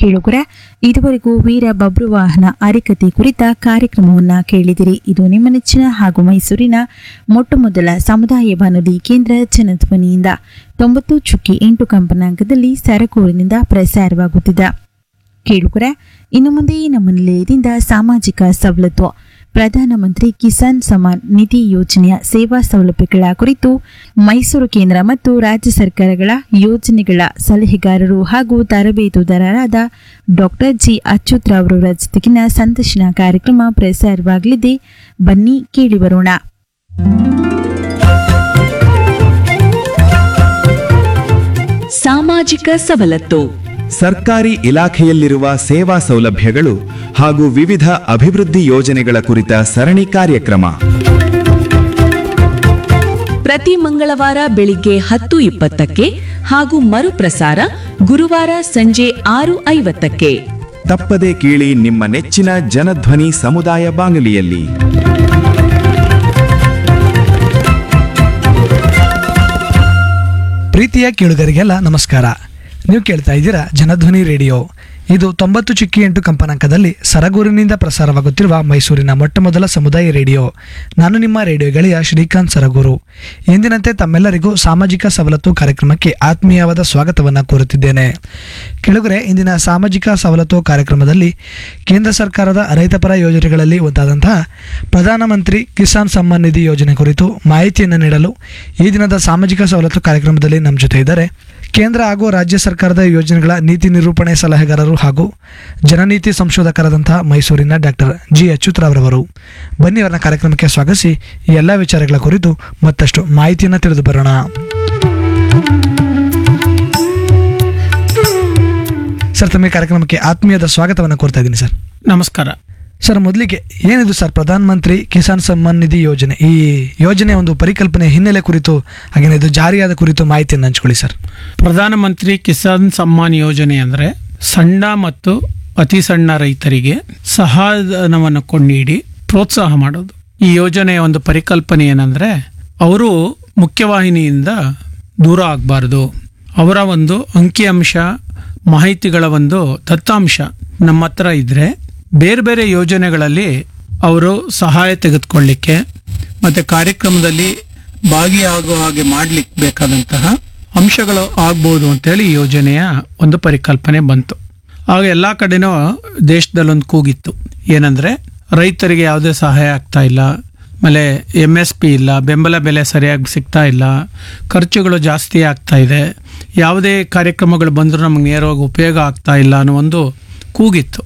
ಕೇಳುಗರ ಇದುವರೆಗೂ ವೀರ ಬಬ್ರುವಾಹನ ಅರಿಕತೆ ಕುರಿತ ಕಾರ್ಯಕ್ರಮವನ್ನ ಕೇಳಿದಿರಿ ಇದು ನಿಮ್ಮ ನೆಚ್ಚಿನ ಹಾಗೂ ಮೈಸೂರಿನ ಮೊಟ್ಟಮೊದಲ ಸಮುದಾಯ ಬಾನುಲಿ ಕೇಂದ್ರ ಜನಧ್ವನಿಯಿಂದ ತೊಂಬತ್ತು ಚುಕ್ಕಿ ಎಂಟು ಕಂಪನಾಂಕದಲ್ಲಿ ಸರಕೂರಿನಿಂದ ಪ್ರಸಾರವಾಗುತ್ತಿದೆ ಕೇಳುಗರ ಇನ್ನು ಮುಂದೆ ನಮ್ಮ ನಿಲಯದಿಂದ ಸಾಮಾಜಿಕ ಸವಲತ್ತು ಪ್ರಧಾನಮಂತ್ರಿ ಕಿಸಾನ್ ಸಮ್ಮಾನ್ ನಿಧಿ ಯೋಜನೆಯ ಸೇವಾ ಸೌಲಭ್ಯಗಳ ಕುರಿತು ಮೈಸೂರು ಕೇಂದ್ರ ಮತ್ತು ರಾಜ್ಯ ಸರ್ಕಾರಗಳ ಯೋಜನೆಗಳ ಸಲಹೆಗಾರರು ಹಾಗೂ ತರಬೇತುದಾರರಾದ ಡಾಕ್ಟರ್ ಜಿ ಅಚ್ಯುತ್ರಾವ್ರವರ ಜೊತೆಗಿನ ಸಂದರ್ಶನ ಕಾರ್ಯಕ್ರಮ ಪ್ರಸಾರವಾಗಲಿದೆ ಬನ್ನಿ ಕೇಳಿ ಬರೋಣ ಸಾಮಾಜಿಕ ಸವಲತ್ತು ಸರ್ಕಾರಿ ಇಲಾಖೆಯಲ್ಲಿರುವ ಸೇವಾ ಸೌಲಭ್ಯಗಳು ಹಾಗೂ ವಿವಿಧ ಅಭಿವೃದ್ಧಿ ಯೋಜನೆಗಳ ಕುರಿತ ಸರಣಿ ಕಾರ್ಯಕ್ರಮ ಪ್ರತಿ ಮಂಗಳವಾರ ಬೆಳಿಗ್ಗೆ ಹತ್ತು ಇಪ್ಪತ್ತಕ್ಕೆ ಹಾಗೂ ಮರುಪ್ರಸಾರ ಗುರುವಾರ ಸಂಜೆ ಆರು ಐವತ್ತಕ್ಕೆ ತಪ್ಪದೆ ಕೇಳಿ ನಿಮ್ಮ ನೆಚ್ಚಿನ ಜನಧ್ವನಿ ಸಮುದಾಯ ಬಾನುಲಿಯಲ್ಲಿ ಪ್ರೀತಿಯ ಕೇಳುಗರಿಗೆಲ್ಲ ನಮಸ್ಕಾರ ನೀವು ಕೇಳ್ತಾ ಇದ್ದೀರಾ ಜನಧ್ವನಿ ರೇಡಿಯೋ ಇದು ತೊಂಬತ್ತು ಚಿಕ್ಕಿ ಎಂಟು ಕಂಪನಾಂಕದಲ್ಲಿ ಸರಗೂರಿನಿಂದ ಪ್ರಸಾರವಾಗುತ್ತಿರುವ ಮೈಸೂರಿನ ಮೊಟ್ಟಮೊದಲ ಸಮುದಾಯ ರೇಡಿಯೋ ನಾನು ನಿಮ್ಮ ರೇಡಿಯೋ ಗೆಳೆಯ ಶ್ರೀಕಾಂತ್ ಸರಗೂರು ಎಂದಿನಂತೆ ತಮ್ಮೆಲ್ಲರಿಗೂ ಸಾಮಾಜಿಕ ಸವಲತ್ತು ಕಾರ್ಯಕ್ರಮಕ್ಕೆ ಆತ್ಮೀಯವಾದ ಸ್ವಾಗತವನ್ನು ಕೋರುತ್ತಿದ್ದೇನೆ ಕೆಳಗರೆ ಇಂದಿನ ಸಾಮಾಜಿಕ ಸವಲತ್ತು ಕಾರ್ಯಕ್ರಮದಲ್ಲಿ ಕೇಂದ್ರ ಸರ್ಕಾರದ ರೈತಪರ ಯೋಜನೆಗಳಲ್ಲಿ ಒಂದಾದಂತಹ ಪ್ರಧಾನಮಂತ್ರಿ ಕಿಸಾನ್ ಸಮ್ಮಾನ್ ನಿಧಿ ಯೋಜನೆ ಕುರಿತು ಮಾಹಿತಿಯನ್ನು ನೀಡಲು ಈ ದಿನದ ಸಾಮಾಜಿಕ ಸವಲತ್ತು ಕಾರ್ಯಕ್ರಮದಲ್ಲಿ ನಮ್ಮ ಜೊತೆ ಇದ್ದಾರೆ ಕೇಂದ್ರ ಹಾಗೂ ರಾಜ್ಯ ಸರ್ಕಾರದ ಯೋಜನೆಗಳ ನೀತಿ ನಿರೂಪಣೆ ಸಲಹೆಗಾರರು ಹಾಗೂ ಜನನೀತಿ ಸಂಶೋಧಕರಾದಂತಹ ಮೈಸೂರಿನ ಡಾಕ್ಟರ್ ಜಿ ಅಚ್ಯುತರಾವ್ರವರು ಬನ್ನಿ ಅವರನ್ನ ಕಾರ್ಯಕ್ರಮಕ್ಕೆ ಸ್ವಾಗತಿಸಿ ಈ ಎಲ್ಲ ವಿಚಾರಗಳ ಕುರಿತು ಮತ್ತಷ್ಟು ಮಾಹಿತಿಯನ್ನು ತಿಳಿದು ಬರೋಣ ಸರ್ ತಮಗೆ ಕಾರ್ಯಕ್ರಮಕ್ಕೆ ಆತ್ಮೀಯದ ಸ್ವಾಗತವನ್ನು ಕೋರ್ತಾ ಇದ್ದೀನಿ ಸರ್ ನಮಸ್ಕಾರ ಸರ್ ಮೊದಲಿಗೆ ಏನಿದು ಸರ್ ಪ್ರಧಾನ ಮಂತ್ರಿ ಕಿಸಾನ್ ಸಮ್ಮಾನ್ ನಿಧಿ ಯೋಜನೆ ಈ ಯೋಜನೆ ಒಂದು ಪರಿಕಲ್ಪನೆ ಹಿನ್ನೆಲೆ ಕುರಿತು ಹಾಗೇನೆ ಇದು ಜಾರಿಯಾದ ಕುರಿತು ಮಾಹಿತಿಯನ್ನು ಹಂಚ್ಕೊಳ್ಳಿ ಸರ್ ಪ್ರಧಾನಮಂತ್ರಿ ಕಿಸಾನ್ ಸಮ್ಮಾನ್ ಯೋಜನೆ ಅಂದರೆ ಸಣ್ಣ ಮತ್ತು ಅತಿ ಸಣ್ಣ ರೈತರಿಗೆ ಸಹಾಯಧನವನ್ನು ಕೊಂಡೀಡಿ ಪ್ರೋತ್ಸಾಹ ಮಾಡೋದು ಈ ಯೋಜನೆಯ ಒಂದು ಪರಿಕಲ್ಪನೆ ಏನಂದ್ರೆ ಅವರು ಮುಖ್ಯವಾಹಿನಿಯಿಂದ ದೂರ ಆಗಬಾರ್ದು ಅವರ ಒಂದು ಅಂಕಿಅಂಶ ಮಾಹಿತಿಗಳ ಒಂದು ದತ್ತಾಂಶ ನಮ್ಮ ಹತ್ರ ಇದ್ರೆ ಬೇರೆ ಬೇರೆ ಯೋಜನೆಗಳಲ್ಲಿ ಅವರು ಸಹಾಯ ತೆಗೆದುಕೊಳ್ಳಿಕ್ಕೆ ಮತ್ತೆ ಕಾರ್ಯಕ್ರಮದಲ್ಲಿ ಭಾಗಿಯಾಗುವ ಹಾಗೆ ಮಾಡ್ಲಿಕ್ಕೆ ಬೇಕಾದಂತಹ ಅಂಶಗಳು ಆಗ್ಬೋದು ಅಂತೇಳಿ ಈ ಯೋಜನೆಯ ಒಂದು ಪರಿಕಲ್ಪನೆ ಬಂತು ಆಗ ಎಲ್ಲ ಕಡೆನೂ ದೇಶದಲ್ಲೊಂದು ಕೂಗಿತ್ತು ಏನಂದ್ರೆ ರೈತರಿಗೆ ಯಾವುದೇ ಸಹಾಯ ಆಗ್ತಾ ಇಲ್ಲ ಆಮೇಲೆ ಎಮ್ ಎಸ್ ಪಿ ಇಲ್ಲ ಬೆಂಬಲ ಬೆಲೆ ಸರಿಯಾಗಿ ಸಿಗ್ತಾ ಇಲ್ಲ ಖರ್ಚುಗಳು ಜಾಸ್ತಿ ಆಗ್ತಾ ಇದೆ ಯಾವುದೇ ಕಾರ್ಯಕ್ರಮಗಳು ಬಂದರೂ ನಮಗೆ ನೇರವಾಗಿ ಉಪಯೋಗ ಆಗ್ತಾ ಇಲ್ಲ ಅನ್ನೋ ಒಂದು ಕೂಗಿತ್ತು